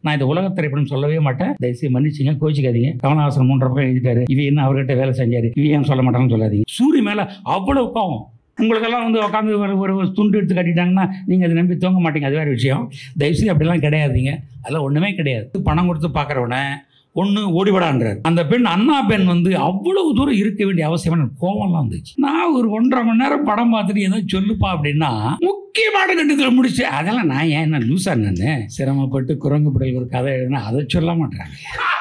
நான் இந்த உலக திரைப்படம் சொல்லவே மாட்டேன் தயவுசெய்து மன்னிச்சுங்க கோச்சிக்காதீங்க கமலஹாசன் மூன்றரை பக்கம் எழுதிட்டாரு இது என்ன அவர்கிட்ட வேலை செஞ்சாரு இது ஏன் சொல்ல மாட்டான்னு சொல்லாதீங்க சூரிய மேலே அவ்வளவு கோவம் உங்களுக்கெல்லாம் வந்து உட்காந்து ஒரு ஒரு ஒரு துண்டு எடுத்து கட்டிட்டாங்கன்னா நீங்கள் அதை நம்பி தூங்க மாட்டீங்க அது வேறு விஷயம் தயவுசெய்து அப்படிலாம் கிடையாதுங்க அதெல்லாம் ஒன்றுமே கிடையாது பணம் கொடுத்து பார்க்குறவன ஒன்று ஓடிவிடான்றார் அந்த பெண் அண்ணா பெண் வந்து அவ்வளவு தூரம் இருக்க வேண்டிய அவசியம் எனக்கு கோவம்லாம் வந்துச்சு நான் ஒரு ஒன்றரை மணி நேரம் படம் பார்த்துட்டு ஏதோ சொல்லுப்பா அப்படின்னா முக்கியமான கட்டத்தில் முடிச்சு அதெல்லாம் நான் ஏன் என்ன லூசா நான் சிரமப்பட்டு குரங்கு படையில் ஒரு கதை எழுதினா அதை சொல்ல மாட்டாங்க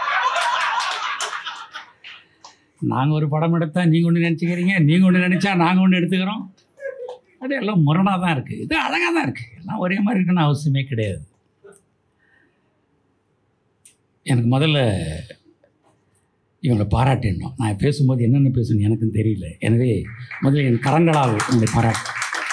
நாங்கள் ஒரு படம் எடுத்தா நீங்கள் ஒன்று நினச்சிக்கிறீங்க நீங்கள் ஒன்று நினச்சா நாங்கள் ஒன்று எடுத்துக்கிறோம் அது எல்லாம் முரணாக தான் இருக்குது இது அழகாக தான் இருக்குது எல்லாம் ஒரே மாதிரி இருக்குன்னு அவசியமே கிடையாது எனக்கு முதல்ல இவங்களை பாராட்டிடணும் நான் பேசும்போது என்னென்ன பேசணும் எனக்கும் தெரியல எனவே முதல்ல என் கரங்களால் உங்களை பாராட்டு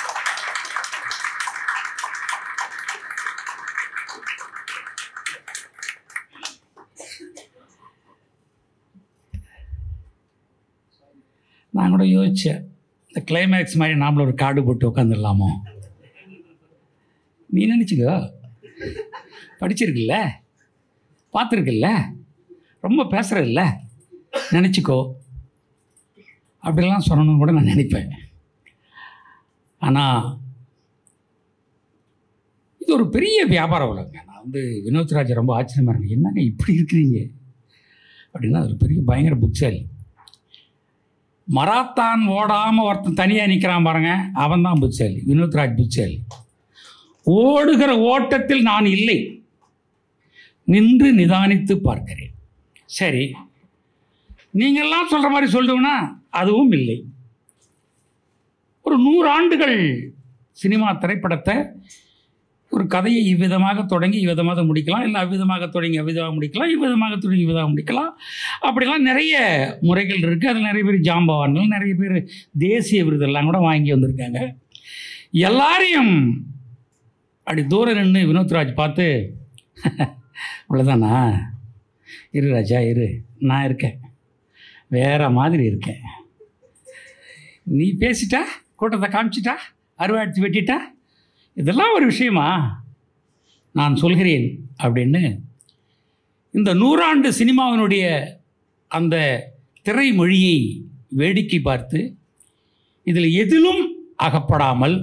நான் கூட யோசித்தேன் இந்த கிளைமேக்ஸ் மாதிரி நாமளும் ஒரு கார்டு போட்டு உட்காந்துடலாமோ நீ நினச்சிக்கோ படிச்சிருக்குல்ல பார்த்துருக்குல்ல ரொம்ப பேசுகிறதில்ல நினச்சிக்கோ அப்படிலாம் சொல்லணும்னு கூட நான் நினைப்பேன் ஆனால் இது ஒரு பெரிய வியாபார உலகங்க நான் வந்து வினோத்ராஜ் ரொம்ப ஆச்சரியமாக இருக்கேன் என்னங்க இப்படி இருக்கிறீங்க அப்படின்னா அது ஒரு பெரிய பயங்கர புட்சாலி மராத்தான் ஓடாமல் ஒருத்தன் தனியாக நிற்கிறான் பாருங்க அவன் தான் புட்சாலி வினோத்ராஜ் புட்சாலி ஓடுகிற ஓட்டத்தில் நான் இல்லை நின்று நிதானித்து பார்க்கிறேன் சரி நீங்கள்லாம் சொல்கிற மாதிரி சொல்லுவேன்னா அதுவும் இல்லை ஒரு நூறு ஆண்டுகள் சினிமா திரைப்படத்தை ஒரு கதையை இவ்விதமாக தொடங்கி இவ்விதமாக முடிக்கலாம் இல்லை அவ்விதமாக தொடங்கி அவ்விதமாக முடிக்கலாம் இவ்விதமாக தொடங்கி இவ்விதமாக முடிக்கலாம் அப்படிலாம் நிறைய முறைகள் இருக்குது அதில் நிறைய பேர் ஜாம்பவான்கள் நிறைய பேர் தேசிய விருதெல்லாம் கூட வாங்கி வந்திருக்காங்க எல்லாரையும் அப்படி தூரம் நின்று வினோத்ராஜ் பார்த்து அவ்வளோதானா இரு ராஜா இரு நான் இருக்கேன் வேற மாதிரி இருக்கேன் நீ பேசிட்டா கூட்டத்தை காமிச்சிட்டா அறுவாட்சி வெட்டிட்டா இதெல்லாம் ஒரு விஷயமா நான் சொல்கிறேன் அப்படின்னு இந்த நூறாண்டு சினிமாவினுடைய அந்த திரைமொழியை வேடிக்கை பார்த்து இதில் எதிலும் அகப்படாமல்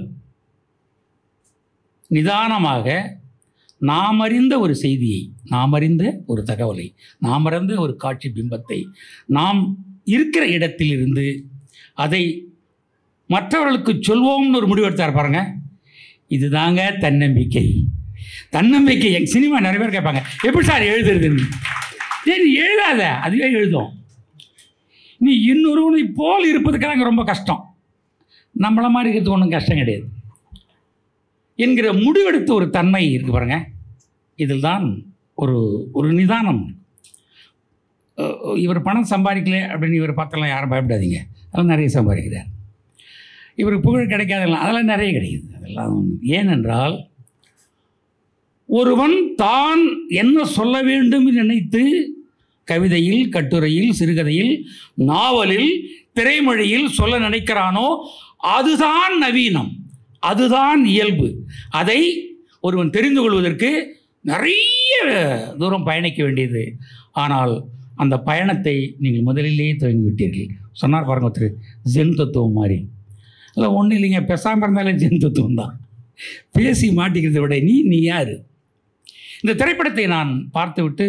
நிதானமாக நாம் அறிந்த ஒரு செய்தியை நாம் அறிந்த ஒரு தகவலை நாம் அறிந்த ஒரு காட்சி பிம்பத்தை நாம் இருக்கிற இடத்திலிருந்து அதை மற்றவர்களுக்கு சொல்வோம்னு ஒரு முடிவு எடுத்தார் பாருங்க இதுதாங்க தன்னம்பிக்கை தன்னம்பிக்கை எங்கள் சினிமா நிறைய பேர் கேட்பாங்க எப்படி சார் எழுதுறதுன்னு ஏன் நீ எழுதாத அதுவே எழுதும் நீ இன்னொருவனை போல் இருப்பதுக்காக ரொம்ப கஷ்டம் நம்மள மாதிரி இருக்கிறது ஒன்றும் கஷ்டம் கிடையாது என்கிற முடிவெடுத்த ஒரு தன்மை இருக்கு பாருங்க இதில் தான் ஒரு ஒரு நிதானம் அஹ் இவர் பணம் சம்பாதிக்கல அப்படின்னு இவர் பார்த்தெல்லாம் யாரும் பயப்படாதீங்க அதெல்லாம் நிறைய சம்பாதிக்கிறார் இவருக்கு புகழ் கிடைக்காதெல்லாம் அதெல்லாம் நிறைய கிடைக்குது அதெல்லாம் ஏனென்றால் ஒருவன் தான் என்ன சொல்ல வேண்டும் என்று நினைத்து கவிதையில் கட்டுரையில் சிறுகதையில் நாவலில் திரைமொழியில் சொல்ல நினைக்கிறானோ அதுதான் நவீனம் அதுதான் இயல்பு அதை ஒருவன் தெரிந்து கொள்வதற்கு நிறைய தூரம் பயணிக்க வேண்டியது ஆனால் அந்த பயணத்தை நீங்கள் முதலிலேயே துவங்கி விட்டீர்கள் சொன்னார் பாருங்க ஒருத்தர் ஜென் தத்துவம் மாதிரி இல்லை ஒன்றும் இல்லைங்க பேசாமல் இருந்தாலே ஜென் தத்துவம் தான் பேசி மாட்டிக்கிறதை விட நீ நீ யார் இந்த திரைப்படத்தை நான் பார்த்துவிட்டு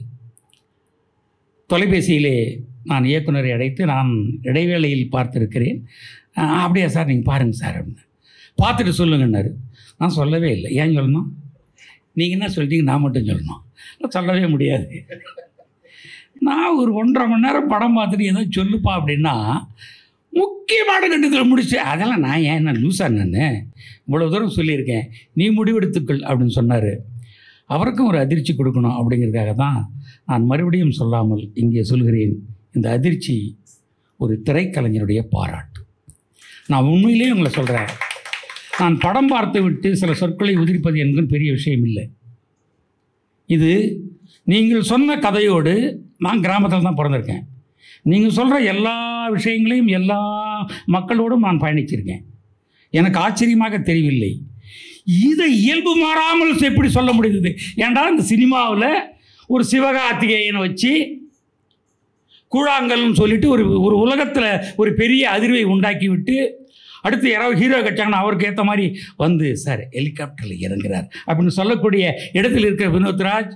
தொலைபேசியிலே நான் இயக்குனரை அழைத்து நான் இடைவேளையில் பார்த்துருக்கிறேன் "ஆ, அப்படியா சார் நீங்கள் பாருங்கள் சார் அப்படின்னு பார்த்துட்டு சொல்லுங்கன்னாரு நான் சொல்லவே இல்லை ஏன் சொல்லணும் நீங்கள் என்ன சொல்லிட்டீங்க நான் மட்டும் சொல்லணும் நான் சொல்லவே முடியாது நான் ஒரு ஒன்றரை மணி நேரம் படம் பார்த்துட்டு ஏதோ சொல்லுப்பா அப்படின்னா முக்கியமான கட்டத்தில் முடிச்சு அதெல்லாம் நான் ஏன் என்ன லூஸா நான் இவ்வளோ தூரம் சொல்லியிருக்கேன் நீ முடிவெடுத்துக்கள் அப்படின்னு சொன்னார் அவருக்கும் ஒரு அதிர்ச்சி கொடுக்கணும் அப்படிங்கிறதுக்காக தான் நான் மறுபடியும் சொல்லாமல் இங்கே சொல்கிறேன் இந்த அதிர்ச்சி ஒரு திரைக்கலைஞருடைய பாராட்டு நான் உண்மையிலேயே உங்களை சொல்கிறேன் நான் படம் பார்த்து விட்டு சில சொற்களை உதிரிப்பது என்பது பெரிய விஷயம் இல்லை இது நீங்கள் சொன்ன கதையோடு நான் கிராமத்தில் தான் பிறந்திருக்கேன் நீங்கள் சொல்கிற எல்லா விஷயங்களையும் எல்லா மக்களோடும் நான் பயணிச்சிருக்கேன் எனக்கு ஆச்சரியமாக தெரியவில்லை இதை இயல்பு மாறாமல் எப்படி சொல்ல முடியுது ஏன்டா இந்த சினிமாவில் ஒரு சிவகார்த்திகேயனை வச்சு கூழாங்கல்னு சொல்லிட்டு ஒரு ஒரு உலகத்தில் ஒரு பெரிய அதிர்வை உண்டாக்கி விட்டு அடுத்து யாராவது ஹீரோ கட்சாங்கன்னா அவருக்கு ஏற்ற மாதிரி வந்து சார் ஹெலிகாப்டரில் இறங்குறார் அப்படின்னு சொல்லக்கூடிய இடத்தில் இருக்கிற வினோத்ராஜ்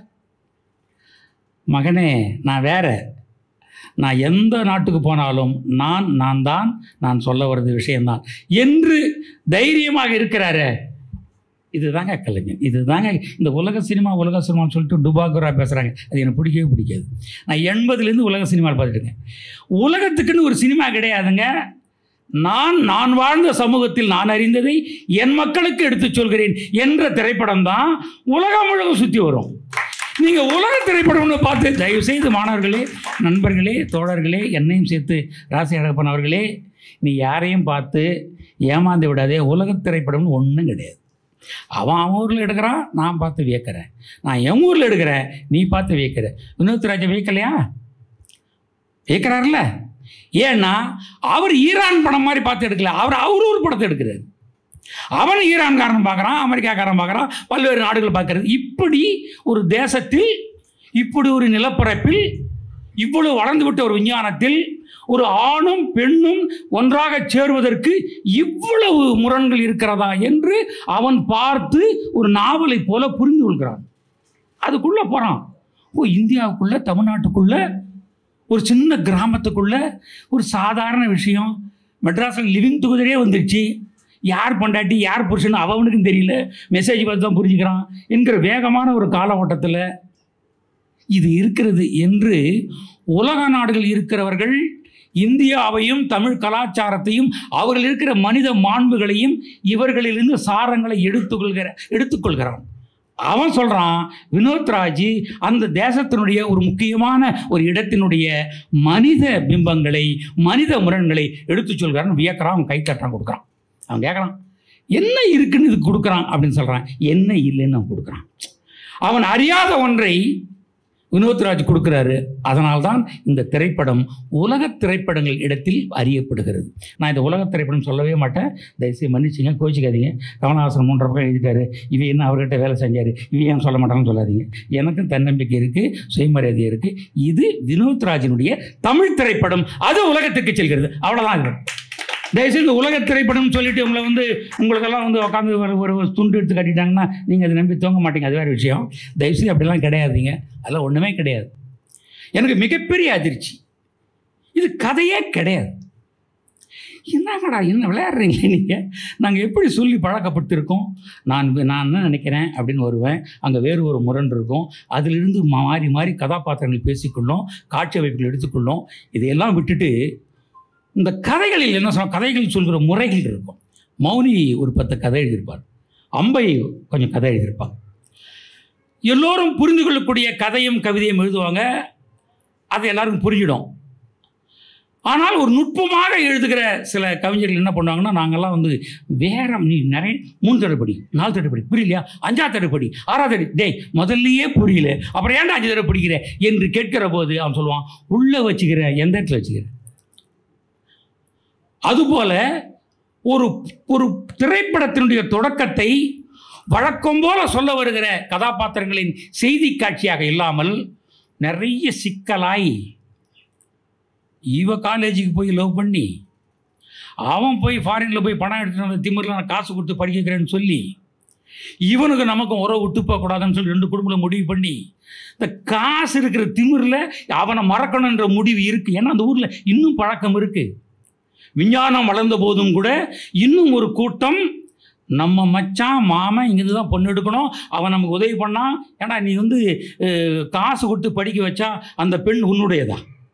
மகனே நான் வேற நான் எந்த நாட்டுக்கு போனாலும் நான் நான் தான் நான் சொல்ல வர்றது விஷயம்தான் என்று தைரியமாக இருக்கிறாரே இதுதாங்க கலைஞன் இதுதாங்க இந்த உலக சினிமா உலக சினிமான்னு சொல்லிட்டு டுபாகுரா பேசுகிறாங்க அது எனக்கு பிடிக்கவே பிடிக்காது நான் எண்பதுலேருந்து உலக சினிமாவில் பார்த்துட்டுருக்கேன் உலகத்துக்குன்னு ஒரு சினிமா கிடையாதுங்க நான் நான் வாழ்ந்த சமூகத்தில் நான் அறிந்ததை என் மக்களுக்கு எடுத்துச் சொல்கிறேன் என்ற திரைப்படம் தான் உலகம் முழுவதும் சுற்றி வரும் நீங்கள் உலக திரைப்படம்னு பார்த்து தயவு செய்து மாணவர்களே நண்பர்களே தோழர்களே என்னையும் சேர்த்து ராசி அழகப்பன் அவர்களே நீ யாரையும் பார்த்து ஏமாந்து விடாதே உலக திரைப்படம்னு ஒன்றும் கிடையாது அவன் அவன் ஊரில் எடுக்கிறான் நான் பார்த்து வியக்கிறேன் நான் என் ஊரில் எடுக்கிறேன் நீ பார்த்து வியக்கிற வினோத்ராஜை வியக்கலையா வியக்கிறார்ல ஏன்னா அவர் ஈரான் படம் மாதிரி பார்த்து எடுக்கல அவர் அவர் ஊர் படத்தை எடுக்கிறார் அவன் ஈரான்காரன் பார்க்குறான் அமெரிக்காக்காரன் பார்க்குறான் பல்வேறு நாடுகள் பார்க்கறது இப்படி ஒரு தேசத்தில் இப்படி ஒரு நிலப்பரப்பில் இவ்வளவு வளர்ந்து விட்ட ஒரு விஞ்ஞானத்தில் ஒரு ஆணும் பெண்ணும் ஒன்றாக சேருவதற்கு இவ்வளவு முரண்கள் இருக்கிறதா என்று அவன் பார்த்து ஒரு நாவலை போல புரிந்து கொள்கிறான் அதுக்குள்ளே போகிறான் ஓ இந்தியாவுக்குள்ள தமிழ்நாட்டுக்குள்ள ஒரு சின்ன கிராமத்துக்குள்ள ஒரு சாதாரண விஷயம் மெட்ராஸில் லிவிங் டுகெதரே வந்துருச்சு யார் பொண்டாட்டி யார் புருஷன் அவனுக்கும் தெரியல மெசேஜ் பார்த்து தான் புரிஞ்சுக்கிறான் என்கிற வேகமான ஒரு காலகட்டத்தில் இது இருக்கிறது என்று உலக நாடுகள் இருக்கிறவர்கள் இந்தியாவையும் தமிழ் கலாச்சாரத்தையும் அவர்கள் இருக்கிற மனித மாண்புகளையும் இவர்களிலிருந்து சாரங்களை எடுத்துக்கொள்கிற எடுத்துக்கொள்கிறான் அவன் சொல்கிறான் வினோத்ராஜ் அந்த தேசத்தினுடைய ஒரு முக்கியமான ஒரு இடத்தினுடைய மனித பிம்பங்களை மனித முரண்களை எடுத்துச் சொல்கிறான் வியக்கிறான் அவன் கை தட்டான் கொடுக்குறான் அவன் கேட்குறான் என்ன இருக்குன்னு இது கொடுக்குறான் அப்படின்னு சொல்கிறான் என்ன இல்லைன்னு அவன் கொடுக்குறான் அவன் அறியாத ஒன்றை வினோத்ராஜ் கொடுக்குறாரு அதனால்தான் இந்த திரைப்படம் உலக திரைப்படங்கள் இடத்தில் அறியப்படுகிறது நான் இந்த உலக திரைப்படம் சொல்லவே மாட்டேன் தயவுசெய்து மன்னிச்சுங்க கோச்சிக்காதீங்க கமலஹாசன் மூன்றரை பக்கம் எழுதிட்டாரு இவ என்ன அவர்கிட்ட வேலை செஞ்சார் இவ ஏன் சொல்ல மாட்டான்னு சொல்லாதீங்க எனக்கும் தன்னம்பிக்கை இருக்குது சுயமரியாதை இருக்குது இது வினோத்ராஜினுடைய தமிழ் திரைப்படம் அது உலகத்துக்கு செல்கிறது அவ்வளோதான் இது தயவுசெய்து இந்த உலக திரைப்படம்னு சொல்லிட்டு உங்களை வந்து உங்களுக்கெல்லாம் வந்து உட்காந்து ஒரு ஒரு ஒரு துண்டு எடுத்து கட்டிட்டாங்கன்னா நீங்கள் அதை நம்பி தூங்க மாட்டீங்க அது வேறு விஷயம் தயவுசெய்து அப்படிலாம் கிடையாதுங்க அதெல்லாம் ஒன்றுமே கிடையாது எனக்கு மிகப்பெரிய அதிர்ச்சி இது கதையே கிடையாது என்னங்கடா என்ன விளையாடுறீங்க நீங்கள் நாங்கள் எப்படி சொல்லி பழக்கப்பட்டிருக்கோம் நான் நான் என்ன நினைக்கிறேன் அப்படின்னு வருவேன் அங்கே வேறு ஒரு முரண் இருக்கும் அதிலிருந்து மாறி மாறி கதாபாத்திரங்கள் பேசிக்கொள்ளும் காட்சி அமைப்புகள் எடுத்துக்கொள்ளும் இதையெல்லாம் விட்டுட்டு இந்த கதைகளில் என்ன சொல்ல கதைகள் சொல்கிற முறைகள் இருக்கும் மௌனி ஒரு பத்து கதை எழுதியிருப்பார் அம்பை கொஞ்சம் கதை எழுதியிருப்பாங்க எல்லோரும் புரிந்து கொள்ளக்கூடிய கதையும் கவிதையும் எழுதுவாங்க அது எல்லாருக்கும் புரிஞ்சிடும் ஆனால் ஒரு நுட்பமாக எழுதுகிற சில கவிஞர்கள் என்ன பண்ணுவாங்கன்னா நாங்கள்லாம் வந்து வேற நீ நிறைய மூணு தடவைப்படி நாலு தடவைப்படி புரியலையா அஞ்சாவது தடவைப்படி ஆறாவது தடவை டேய் முதல்லயே புரியல அப்புறம் ஏன்டா அஞ்சு தடவை பிடிக்கிற என்று கேட்கிற போது அவன் சொல்லுவான் உள்ளே வச்சுக்கிற எந்த இடத்துல வச்சுக்கிற அதுபோல ஒரு ஒரு திரைப்படத்தினுடைய தொடக்கத்தை வழக்கம் போல சொல்ல வருகிற கதாபாத்திரங்களின் செய்தி காட்சியாக இல்லாமல் நிறைய சிக்கலாய் இவ காலேஜுக்கு போய் லவ் பண்ணி அவன் போய் ஃபாரினில் போய் பணம் எடுத்துட்டு வந்து திமிரில் நான் காசு கொடுத்து படிக்க வைக்கிறேன்னு சொல்லி இவனுக்கு நமக்கும் உறவு விட்டு போகக்கூடாதுன்னு சொல்லி ரெண்டு குடும்பத்தில் முடிவு பண்ணி இந்த காசு இருக்கிற திமிரில் அவனை மறக்கணுன்ற முடிவு இருக்குது ஏன்னா அந்த ஊரில் இன்னும் பழக்கம் இருக்குது விஞ்ஞானம் வளர்ந்த போதும் கூட இன்னும் ஒரு கூட்டம் நம்ம மச்சான் மாமன் இங்கிருந்து தான் பொண்ணு எடுக்கணும் அவன் நமக்கு உதவி பண்ணான் ஏன்னா நீ வந்து அஹ், காசு கொடுத்து படிக்க வச்சா அந்த பெண் உன்னுடையதா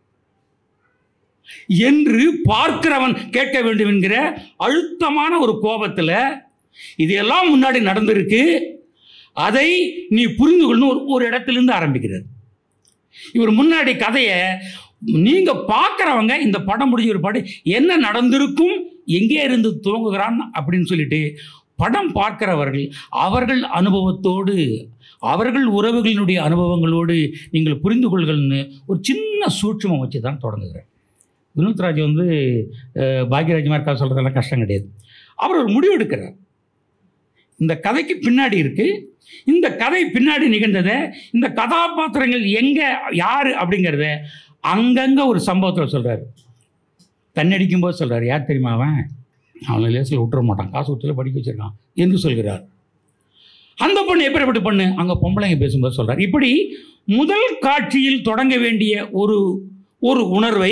என்று பார்க்கிறவன் கேட்க வேண்டும் என்கிற அழுத்தமான ஒரு கோபத்தில் இதெல்லாம் முன்னாடி நடந்திருக்கு அதை நீ புரிந்து கொள்ளணும் ஒரு ஒரு இடத்திலிருந்து ஆரம்பிக்கிறது இவர் முன்னாடி கதையை நீங்க பார்க்குறவங்க இந்த படம் முடிஞ்ச ஒரு படம் என்ன நடந்திருக்கும் எங்கே இருந்து துவங்குகிறான் அப்படின்னு சொல்லிட்டு படம் பார்க்கிறவர்கள் அவர்கள் அனுபவத்தோடு அவர்கள் உறவுகளினுடைய அனுபவங்களோடு நீங்கள் புரிந்து கொள்கள்னு ஒரு சின்ன சூட்சமம் வச்சு தான் தொடங்குகிறேன் வினோத்ராஜ் வந்து அஹ், பாக்யராஜ் மார்க்கா சொல்கிறதெல்லாம் கஷ்டம் கிடையாது அவர் ஒரு முடிவு எடுக்கிறார் இந்த கதைக்கு பின்னாடி இருக்கு இந்த கதை பின்னாடி நிகழ்ந்ததை இந்த கதாபாத்திரங்கள் எங்க யாரு அப்படிங்கிறத அங்கங்க ஒரு சம்பவத்தில் சொல்றாரு தண்ணடிக்கும் போது சொல்றாரு யார் தெரியுமா அவன் அவனை லேசில் விட்டுற மாட்டான் காசு கொடுத்துல படிக்க வச்சிருக்கான் என்று சொல்கிறார் அந்த பொண்ணு எப்படிப்பட்ட பொண்ணு அங்கே பொம்பளைங்க பேசும்போது சொல்றார் இப்படி முதல் காட்சியில் தொடங்க வேண்டிய ஒரு ஒரு உணர்வை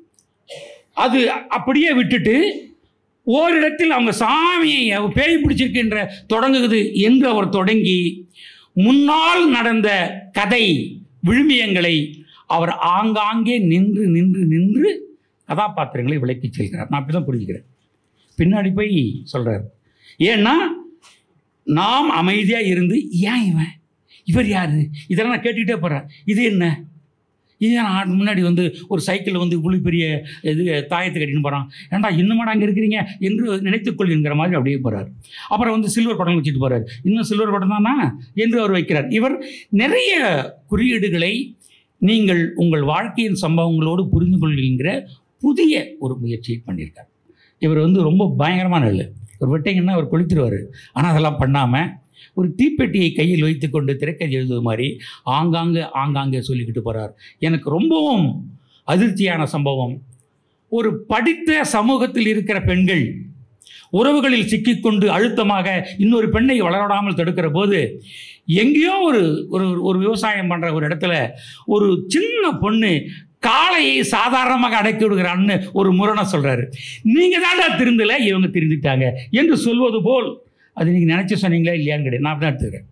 அது அப்படியே விட்டுட்டு ஓரிடத்தில் அவங்க சாமியை அவ பேய் பிடிச்சிருக்கின்ற தொடங்குது என்று அவர் தொடங்கி முன்னால் நடந்த கதை விழுமியங்களை அவர் ஆங்காங்கே நின்று நின்று நின்று கதாபாத்திரங்களை விளக்கிச் செல்கிறார் நான் அப்படி தான் புரிஞ்சுக்கிறேன் பின்னாடி போய் சொல்கிறார் ஏன்னா நாம் அமைதியாக இருந்து ஏன் இவன் இவர் யார் இதெல்லாம் நான் கேட்டுக்கிட்டே போகிறேன் இது என்ன இது ஏன் ஆ- முன்னாடி வந்து ஒரு சைக்கிளில் வந்து இவ்வளோ பெரிய இது தாயத்தை கட்டின்னு போகிறான் ஏன்டா இன்னுமாடா அங்கே இருக்கிறீங்க என்று நினைத்துக் கொள்கின்ற மாதிரி அப்படியே போகிறார் அப்புறம் வந்து சில்வர் குடம் வச்சுட்டு போகிறார் இன்னும் சில்வர் குடம் தானா என்று அவர் வைக்கிறார் இவர் நிறைய குறியீடுகளை நீங்கள் உங்கள் வாழ்க்கையின் சம்பவங்களோடு புரிந்து கொள்கின்ற புதிய ஒரு முயற்சியை பண்ணியிருக்கார் இவர் வந்து ரொம்ப பயங்கரமான ஆளு ஒரு விட்டீங்கன்னா அவர் கொளுத்திடுவார் ஆனால் அதெல்லாம் பண்ணாமல் ஒரு தீப்பெட்டியை கையில் வைத்துக்கொண்டு திரைக்கதை எழுதுவது மாதிரி ஆங்காங்கே ஆங்காங்கே சொல்லிக்கிட்டு போகிறார் எனக்கு ரொம்பவும் அதிர்ச்சியான சம்பவம் ஒரு படித்த சமூகத்தில் இருக்கிற பெண்கள் உறவுகளில் சிக்கிக்கொண்டு அழுத்தமாக இன்னொரு பெண்ணை வளராமல் தடுக்கிற போது எங்கேயோ ஒரு ஒரு ஒரு விவசாயம் பண்ணுற ஒரு இடத்துல ஒரு சின்ன பொண்ணு காளையை சாதாரணமாக அடக்கி விடுகிறான்னு ஒரு முரணை சொல்கிறாரு நீங்கள் தாண்டா திருந்தலை இவங்க திருந்திட்டாங்க என்று சொல்வது போல் அது நீங்கள் நினச்சி சொன்னீங்களா இல்லையான்னு கிடையாது நான் அப்படி தான் எடுத்துக்கிறேன்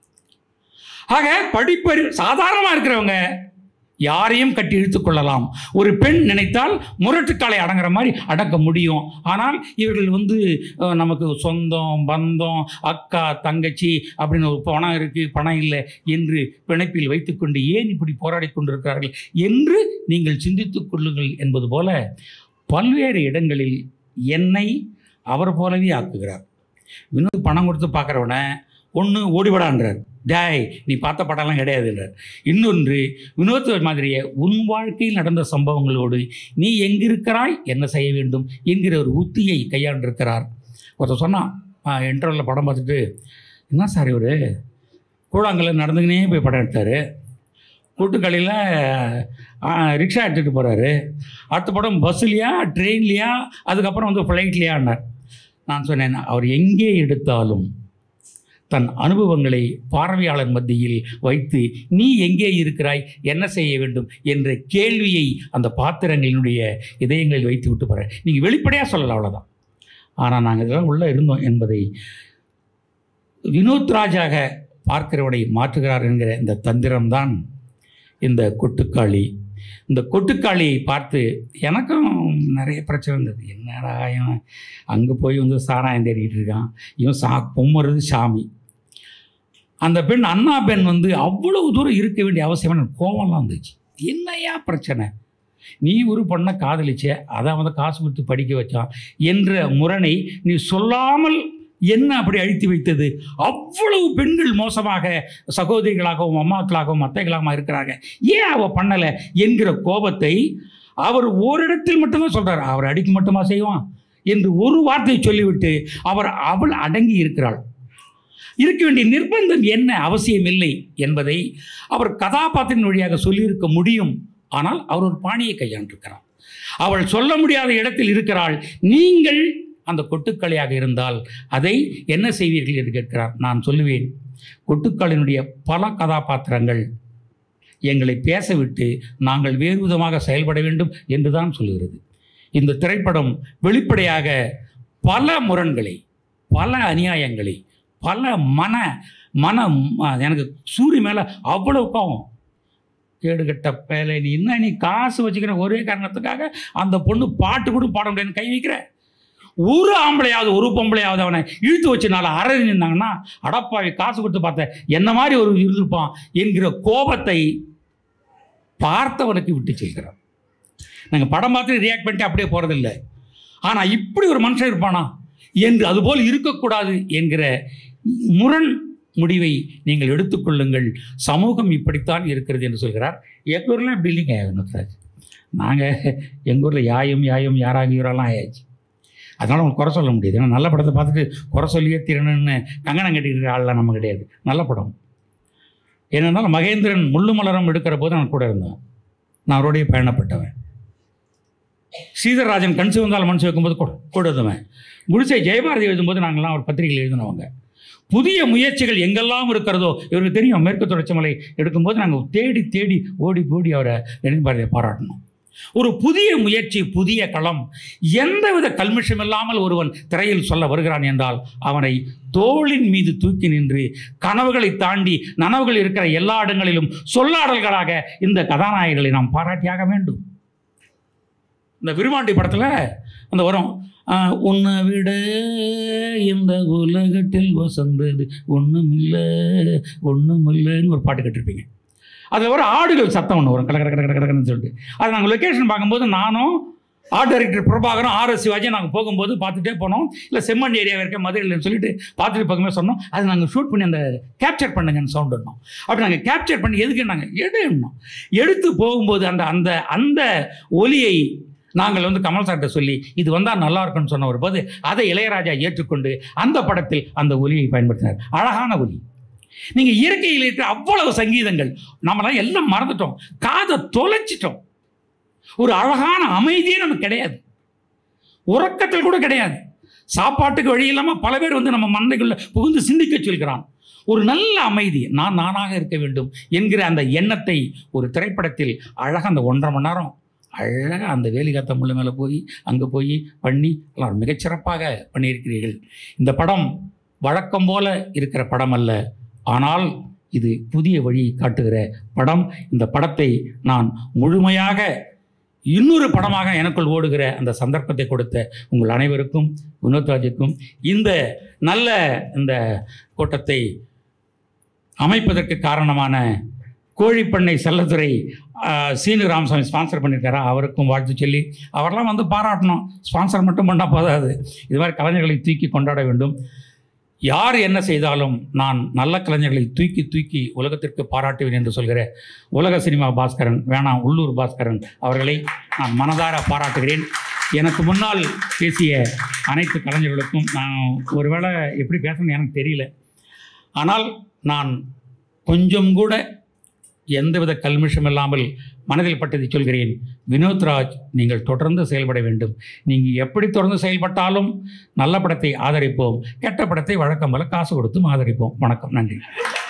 ஆக படிப்பறிவு சாதாரணமாக இருக்கிறவங்க யாரையும் கட்டி இழுத்துக் கொள்ளலாம் ஒரு பெண் நினைத்தால் முரட்டுக்காலை அடங்குற மாதிரி அடக்க முடியும் ஆனால் இவர்கள் வந்து அஹ், நமக்கு சொந்தம் பந்தம் அக்கா தங்கச்சி அப்படின்னு ஒரு பணம் இருக்குது பணம் இல்லை என்று பிணைப்பில் வைத்துக்கொண்டு ஏன் இப்படி போராடி கொண்டிருக்கிறார்கள் என்று நீங்கள் சிந்தித்துக் கொள்ளுங்கள் என்பது போல பல்வேறு இடங்களில் என்னை அவர் போலவே ஆக்குகிறார் வினோத் பணம் கொடுத்து பார்க்குறவனை ஒன்று ஓடிவிடான்றார் டேய் நீ பார்த்த படம்லாம் கிடையாதுன்றார் இன்னொன்று வினோத் மாதிரியே உன் வாழ்க்கையில் நடந்த சம்பவங்களோடு நீ எங்கிருக்கிறாய் என்ன செய்ய வேண்டும் என்கிற ஒரு உத்தியை கையாண்டிருக்கிறார் ஒருத்தர் சொன்னான் இன்டர்வலில் படம் பார்த்துட்டு என்ன சார் இவர் கூழாங்கல்ல நடந்துக்கினே போய் படம் எடுத்தார் கூட்டுக்கடையில் ரிக்ஷா எடுத்துகிட்டு போகிறாரு அடுத்த படம் பஸ்ஸுலையா ட்ரெயின்லையா அதுக்கப்புறம் வந்து ஃப்ளைட்லையான்னார் நான் சொன்னேன் அவர் எங்கே எடுத்தாலும் தன் அனுபவங்களை பார்வையாளர் மத்தியில் வைத்து நீ எங்கே இருக்கிறாய் என்ன செய்ய வேண்டும் என்ற கேள்வியை அந்த பாத்திரங்களினுடைய இதயங்களில் வைத்து விட்டு போகிறேன் நீங்கள் வெளிப்படையாக சொல்லலாம் அவ்வளோதான் ஆனால் நாங்கள் இதெல்லாம் உள்ளே இருந்தோம் என்பதை வினோத் ராஜாக பார்க்கிறவனை மாற்றுகிறார் என்கிற இந்த தந்திரம்தான் இந்த கொட்டுக்காளி இந்த கொட்டுக்காளியை பார்த்து எனக்கும் நிறைய பிரச்சனை இருந்தது என்னடா இவன் அங்கே போய் வந்து சாராயம் தேடிட்டு இருக்கான் இவன் சா கும்புறது சாமி அந்த பெண் அண்ணா பெண் வந்து அவ்வளவு தூரம் இருக்க வேண்டிய அவசியம் எனக்கு கோவம்லாம் வந்துச்சு என்னையா பிரச்சனை நீ ஒரு பொண்ணை காதலிச்ச அதை அவன் காசு கொடுத்து படிக்க வச்சான் என்ற முரணை நீ சொல்லாமல் என்ன அப்படி அழித்து வைத்தது அவ்வளவு பெண்கள் மோசமாக சகோதரிகளாகவும் அம்மாக்களாகவும் அத்தைகளாகவும் இருக்கிறாங்க ஏன் அவ பண்ணலை என்கிற கோபத்தை அவர் ஓரிடத்தில் மட்டும்தான் சொல்றார் அவர் அடிக்க மட்டுமா செய்வான் என்று ஒரு வார்த்தை சொல்லிவிட்டு அவர் அவள் அடங்கி இருக்கிறாள் இருக்க வேண்டிய நிர்பந்தம் என்ன அவசியம் இல்லை என்பதை அவர் கதாபாத்திரின் வழியாக சொல்லியிருக்க முடியும் ஆனால் அவர் ஒரு பாணியை கையாண்டிருக்கிறார் அவள் சொல்ல முடியாத இடத்தில் இருக்கிறாள் நீங்கள் அந்த கொட்டுக்கலையாக இருந்தால் அதை என்ன செய்வீர்கள் என்று கேட்கிறார் நான் சொல்லுவேன் கொட்டுக்களினுடைய பல கதாபாத்திரங்கள் எங்களை பேசவிட்டு நாங்கள் வேறு விதமாக செயல்பட வேண்டும் என்று தான் சொல்லுகிறது இந்த திரைப்படம் வெளிப்படையாக பல முரண்களை பல அநியாயங்களை பல மன மன ம- எனக்கு சூரிய மேலே அவ்வளவு கோவம் கேடுகட்ட பேலை நீ என்ன நீ காசு வச்சுக்கிற ஒரே காரணத்துக்காக அந்த பொண்ணு பாட்டு கூட பாட முடியாதுன்னு கை வைக்கிற ஒரு ஆம்பளையாவது ஒரு பொம்பளையாவது அவனை இழுத்து வச்சு நாலு அரை நின்னாங்கன்னா அடப்பாவி காசு கொடுத்து பார்த்த என்ன மாதிரி ஒரு இருந்திருப்பான் என்கிற கோபத்தை பார்த்தவனுக்கு விட்டு செல்கிறான் நாங்கள் படம் பார்த்து ரியாக்ட் பண்ணிட்டு அப்படியே போகிறதில்ல ஆனால் இப்படி ஒரு மனுஷன் இருப்பானா என்று அதுபோல் இருக்கக்கூடாது என்கிற முரண் முடிவை நீங்கள் எடுத்துக்கொள்ளுங்கள் சமூகம் இப்படித்தான் இருக்கிறது என்று சொல்கிறார் எங்கள் ஊர்லாம் இப்படி இல்லைங்க வினோத்ராஜ் நாங்கள் எங்கள் ஊரில் யாயும் யாயும் யாராக இவரெல்லாம் ஆயாச்சு அதனால் உங்களுக்கு குறை சொல்ல முடியாது ஏன்னா நல்ல படத்தை பார்த்துட்டு குறை சொல்லியே திறனுன்னு கங்கணம் கட்டிக்கிற ஆள்லாம் நம்ம கிடையாது நல்ல படம் ஏனென்றால் மகேந்திரன் முள்ளு மலரம் எடுக்கிற போது நான் கூட இருந்தேன் நான் அவரோடய பயணப்பட்டவன் சீதராஜன் கண் சிவந்தால் மனசு வைக்கும்போது கூட கூட இருந்தவன் குடிசை ஜெயபாரதி எழுதும்போது நாங்கள்லாம் ஒரு பத்திரிகையில் எழுதினவங்க புதிய முயற்சிகள் எங்கெல்லாம் இருக்கிறதோ இவருக்கு தெரியும் மேற்கு தொடர்ச்சி மலை எடுக்கும்போது நாங்கள் தேடி தேடி ஓடி ஓடி அவரை நெடுங்பாரதியை பாராட்டணும் ஒரு புதிய முயற்சி புதிய களம் எந்தவித கல்மிஷம் இல்லாமல் ஒருவன் திரையில் சொல்ல வருகிறான் என்றால் அவனை தோளின் மீது தூக்கி நின்று கனவுகளை தாண்டி நனவுகள் இருக்கிற எல்லா இடங்களிலும் சொல்லாடல்களாக இந்த கதாநாயகர்களை நாம் பாராட்டியாக வேண்டும் இந்த விருமாண்டி படத்தில் அந்த வரும் ஆஹ், உன்னை விட இந்த உலகத்தில் வசந்தது ஒன்றுமில்லை ஒன்றுமில்லைன்னு ஒரு பாட்டு கேட்டிருப்பீங்க அதில் வர ஆடுகள் சத்தம் ஒன்று வரும் கட கட கட கட கடன்னு சொல்லிட்டு அது நாங்கள் லொக்கேஷன் பார்க்கும்போது நானும் ஆர்ட் டைரக்டர் பிரபாகரும் ஆர் எஸ் சிவாஜி நாங்கள் போகும்போது பார்த்துட்டே போனோம் இல்லை செம்மண் ஏரியா இருக்க மதுரையில்னு சொல்லிட்டு பார்த்துட்டு பக்கமே சொன்னோம் அது நாங்கள் ஷூட் பண்ணி அந்த கேப்சர் பண்ணுங்கன்னு சவுண்ட் இருந்தோம் அப்படி நாங்கள் கேப்சர் பண்ணி எதுக்கு நாங்கள் எடுன்னோம் எடுத்து போகும்போது அந்த அந்த அந்த ஒலியை நாங்கள் வந்து கமல் சார்கிட்ட சொல்லி இது வந்தால் நல்லா இருக்கும்னு சொன்ன ஒரு போது அதை இளையராஜா ஏற்றுக்கொண்டு அந்த படத்தில் அந்த ஒலியை பயன்படுத்தினார் அழகான ஒலி நீங்கள் இயற்கையில் இருக்கிற அவ்வளவு சங்கீதங்கள் நம்மளாம் எல்லாம் மறந்துட்டோம் காதை தொலைச்சிட்டோம் ஒரு அழகான அமைதியே நமக்கு கிடையாது உறக்கத்தில் கூட கிடையாது சாப்பாட்டுக்கு வழி இல்லாமல் பல பேர் வந்து நம்ம மண்டைக்குள்ள புகுந்து சிந்திக்க சொல்கிறான் ஒரு நல்ல அமைதி நான் நானாக இருக்க வேண்டும் என்கிற அந்த எண்ணத்தை ஒரு திரைப்படத்தில் அழகாக அந்த ஒன்றரை மணி நேரம் அழகாக அந்த வேலிகாத்த முள்ள மேலே போய் அங்கே போய் பண்ணி எல்லாம் மிகச்சிறப்பாக பண்ணியிருக்கிறீர்கள் இந்த படம் வழக்கம் போல இருக்கிற படம் அல்ல ஆனால் இது புதிய வழியை காட்டுகிற படம் இந்த படத்தை நான் முழுமையாக இன்னொரு படமாக எனக்குள் ஓடுகிற அந்த சந்தர்ப்பத்தை கொடுத்த உங்கள் அனைவருக்கும் வினோத்ராஜுக்கும் இந்த நல்ல இந்த கூட்டத்தை அமைப்பதற்கு காரணமான கோழிப்பண்ணை செல்லத்துறை ஆஹ், சீனு ராமசாமி ஸ்பான்சர் பண்ணியிருக்காரா அவருக்கும் வாழ்த்து சொல்லி அவரெல்லாம் வந்து பாராட்டணும் ஸ்பான்சர் மட்டும் பண்ணால் போதாது இது மாதிரி கலைஞர்களை தூக்கி கொண்டாட வேண்டும் யார் என்ன செய்தாலும் நான் நல்ல கலைஞர்களை தூக்கி தூக்கி உலகத்திற்கு பாராட்டுவேன் என்று சொல்கிற உலக சினிமா பாஸ்கரன் வேணாம் உள்ளூர் பாஸ்கரன் அவர்களை நான் மனதார பாராட்டுகிறேன் எனக்கு முன்னால் பேசிய அனைத்து கலைஞர்களுக்கும் நான் ஒருவேளை எப்படி பேசணும்னு எனக்கு தெரியல ஆனால் நான் கொஞ்சம் கூட எந்தவித கல்மிஷம் இல்லாமல் மனதில் பட்டதை சொல்கிறேன் வினோத்ராஜ் நீங்கள் தொடர்ந்து செயல்பட வேண்டும் நீங்கள் எப்படி தொடர்ந்து செயல்பட்டாலும் நல்ல படத்தை ஆதரிப்போம் கெட்ட படத்தை வழக்கம் போல காசு கொடுத்தும் ஆதரிப்போம் வணக்கம் நன்றி